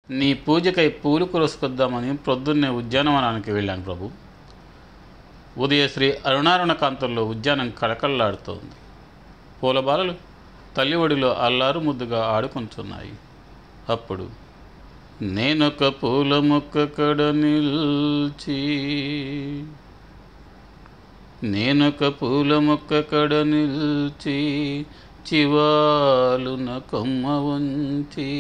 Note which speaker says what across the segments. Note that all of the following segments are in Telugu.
Speaker 1: నీ పూజకై పూలు కురుసుకొద్దామని ప్రొద్దున్నే ఉద్యానవనానికి వెళ్ళాను ప్రభు ఉదయశ్రీ అరుణారుణ కాంతుల్లో ఉద్యానం కళకళలాడుతోంది పూలబాలలు తల్లి ఒడిలో అల్లారు ముద్దుగా ఆడుకుంటున్నాయి అప్పుడు నేనొక పూల మొక్క కడ నిల్చి నేనొక పూల మొక్క కడ నిల్చి చివాలున కొమ్మ వంచి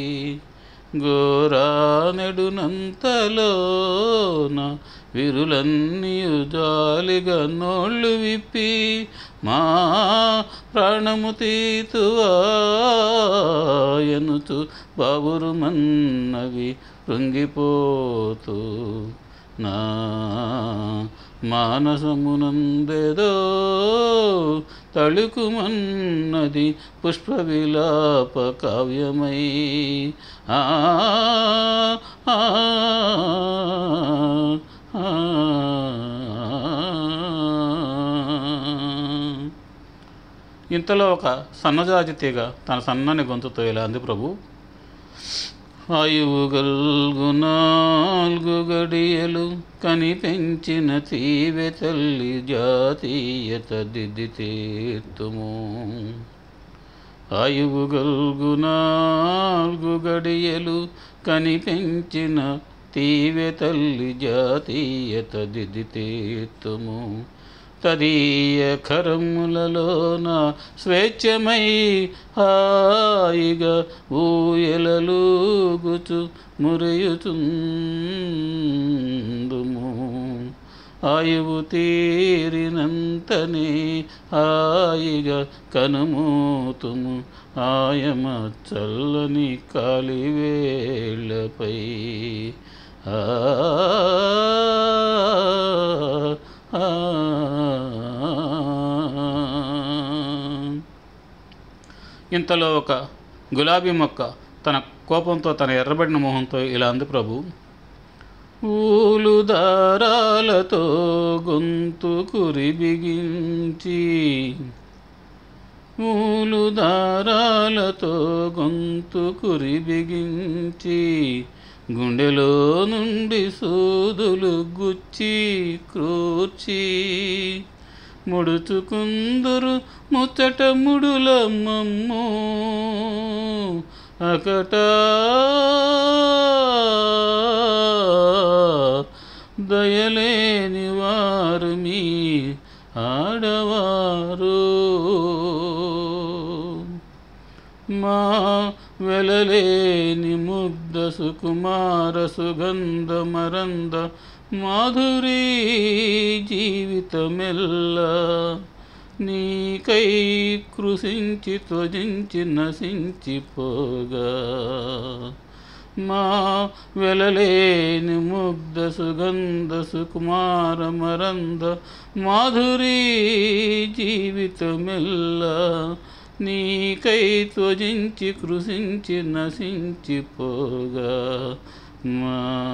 Speaker 1: గోరానెడునంతలోన విరులన్నీయు జాలిగా నోళ్ళు విప్పి మా ప్రాణము తీతువాయనుచు బాబురు మన్నవి కృంగిపోతూ నా మానసమునందేదో తళుకుమన్నది పుష్పవిలాప కావ్యమై ఆ ఆ, ఆ, ఇంతలో ఒక సన్నజాజి తీగ తన సన్నని గొంతుతో ఇలా అంది ప్రభు ఆయువు గల్గు నాలుగు గడియలు కని పెంచిన తీవె తల్లి జాతీయత దిద్ది తీర్తుము ఆయువు గల్గు నాలుగు గడియలు కని పెంచిన తీవె తల్లి జాతీయత దిద్ది తీర్తుము తదీయ కరములలోన స్వేచ్ఛమై హాయిగా ఊయలలుగుచు మురయుచుందుము ఆయువు తీరినంతనే హాయిగా కనుమూతుము ఆయమ చల్లని కాలివేళ్లపై ఆ ఆ, ఇంతలో ఒక గులాబీ మొక్క తన కోపంతో తన ఎర్రబడిన మొహంతో ఇలా అంది ప్రభు ఊలు దారాలతో గొంతు కురి బిగించి ఊలు దారాలతో గొంతు కురి బిగించి గుండెలో నుండి సూదులు గుచ్చి క్రూర్చి ముడుచుకుందురు ముచ్చట ముడులమ్మమ్మో అకట దయలేని వారు మీ ఆడవారు మా వెలలేని ముగ్ధ సుకుమార సుగంధ మరంద మాధురీ జీవితమెల్ల నీకై కృషించి త్వజించి నశించిపోగా మా వెలలేని ముగ్ధ సుగంధ సుకుమార మరంద మాధురీ జీవితమెల్ల నీకై త్వజించి కృషించి నశించిపోగా మా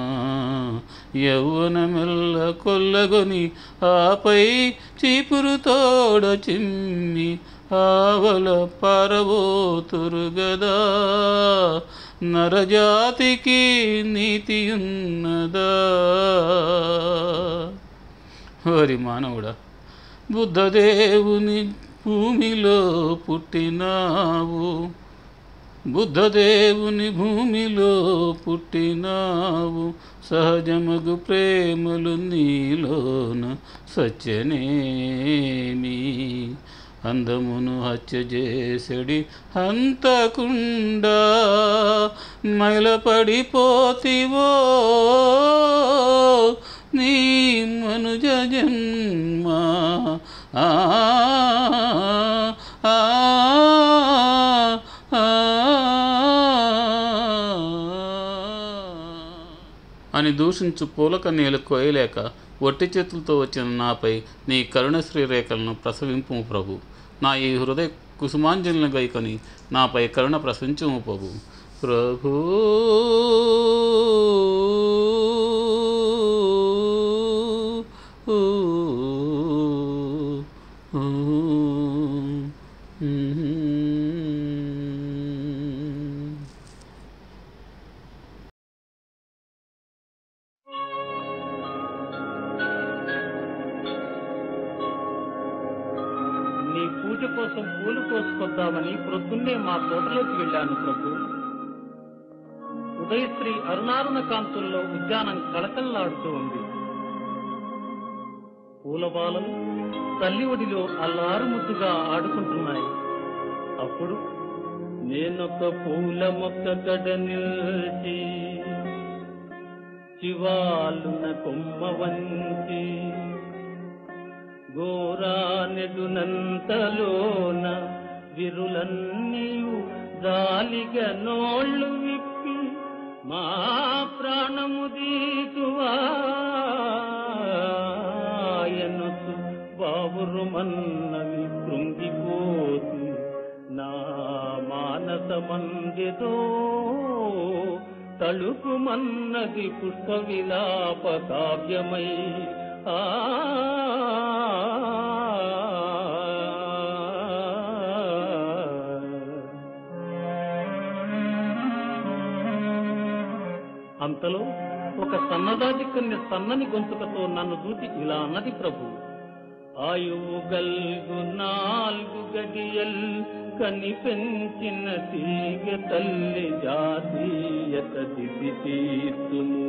Speaker 1: యౌవనమెల్ల కొల్లగొని ఆపై చీపురు తోడ చిమ్మి ఆవల పారబోతురు గదా నరజాతికి నీతియున్నదా ఓరి మానవుడా బుద్ధదేవుని భూమిలో పుట్టినావు బుద్ధదేవుని భూమిలో పుట్టినావు సహజమగు ప్రేమలు నీలోన సత్యనేమి అందమును హత్య చేసడి హంతకుండా మైలపడిపోతివో నీ మనుజ జన్మ ఆ ఆ, ఆ, అని దూషించు పూల కన్నీలు కోయలేక ఒట్టి చేతులతో వచ్చిన నాపై నీ కరుణ శ్రీరేఖలను ప్రసవింపు ప్రభు నా ఈ హృదయ కుసుమాంజలిని గైకొని నాపై కరుణ ప్రసవించుము ప్రభు ప్రభు
Speaker 2: కోసం పూలు కోసుకొద్దామని ప్రొద్దున్నే మా తోటలోకి వెళ్ళాను ప్రభు ఉదయశ్రీ అరుణారుణ కాంతుల్లో ఉద్యానం కళకళలాడుతూ ఉంది పూలబాలలు తల్లి ఒడిలో అల్లారు ముద్దుగా ఆడుకుంటున్నాయి అప్పుడు నేనొక పూల మొక్క కడ నిలిచి చివాలున కొమ్మ వంచి గోరానెడునంతలోన విరులన్నీయు జాలిగా నోళ్ళు విప్పి మా ప్రాణము దీటువాయనసు బావురుమన్నవి కృంగిపోతు నా మానస మందిదో తళుకుమన్నది పుష్ప విలాప కావ్యమై ఆ అంతలో ఒక సన్నదాటి కన్య సన్నని గొంతుకతో నన్ను చూసి ఇలా అన్నది ప్రభు ఆయువు గల్గు నాలుగు గడియల్ కని పెంచిన తీగ తల్లి జాతీయత దిది తీర్చుము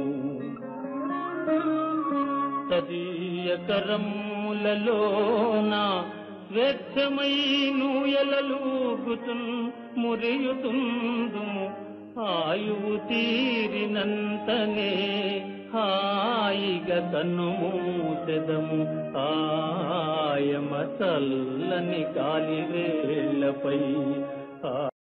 Speaker 2: తదీయ కరములలోన స్వేచ్ఛమై నూయలూగుతున్ మురియుతుందుము ఆయువు తీరినంతనే హాయిగా కన్ను మూసెదము ఆయమ చల్లని కాలి వేళ్లపై ఆ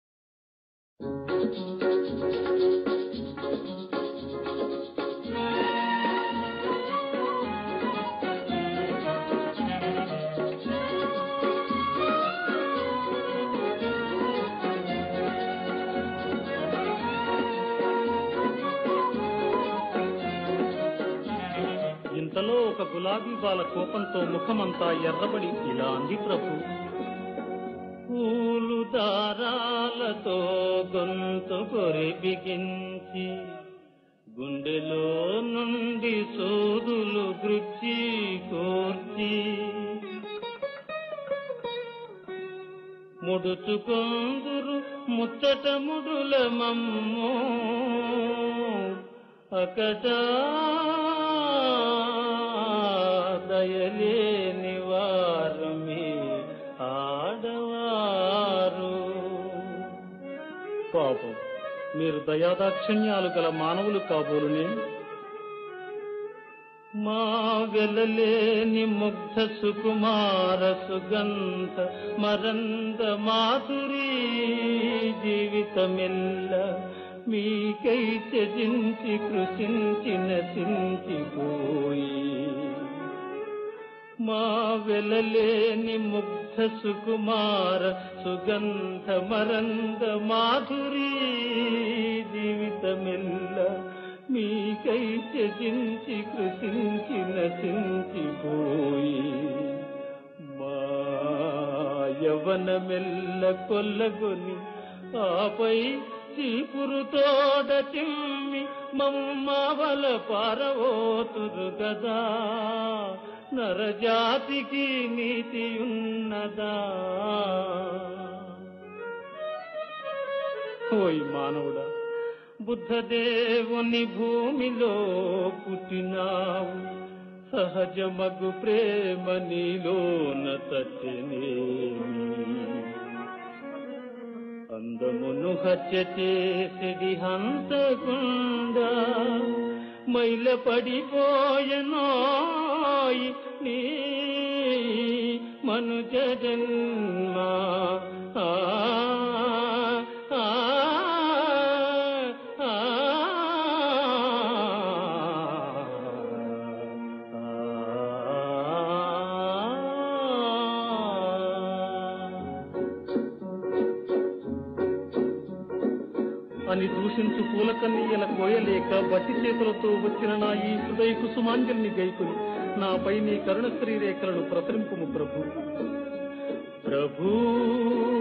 Speaker 2: ఇంతలో ఒక గులాబీ బాల కోపంతో ముఖమంతా ఎర్రబడి ఇలా అంది ప్రభు పూలు దారాలతో గొంతు కొరి బిగించి గుండెలో నుండి సోదులు గృచ్చి కోర్చి ముడుచుకొందురు ముచ్చట ముడుల మమ్మో అకట దయలేని వారు మీ ఆడవారు పాపం మీరు దయాదాక్షిణ్యాలు గల మానవులు కాబోలునే మా వెలలేని ముగ్ధ సుకుమార సుగంధ మరంద మాధురీ జీవితమెల్ల మీకై త్యజించి కృషించి నశించిపోయి మా వెలలేని ముగ్ధ సుకుమార సుగంధ మరంద మాధురీ జీవితమెల్ల మీకై త్యజించి కృషించి నశించిపోయి మా యవనమెల్ల కొల్లగొని ఆపై చీపురు తోడ చిమ్మి మమ్మవల పారవోతురు గదా నరజాతికి నీతియున్నదా ఓయ్ మానవుడా బుద్ధదేవుని భూమిలో పుట్టినావు సహజమగు ప్రేమ నీలోన తట్టినేమి అందమును హత్య చేసిడి హంతకుండా మైల పడిపోయనోయ్ నీ మనుజ జన్మ ఆ, ఆ, ఆ, అని దూషించు పూల కన్నీయల కోయలేక బట్టి చేతులతో వచ్చిన నా ఈ హృదయ కుసుమాంజలిని గైకుని నాపై నీ కరుణ శ్రీ రేఖలను ప్రసరింపుము ప్రభు ప్రభూ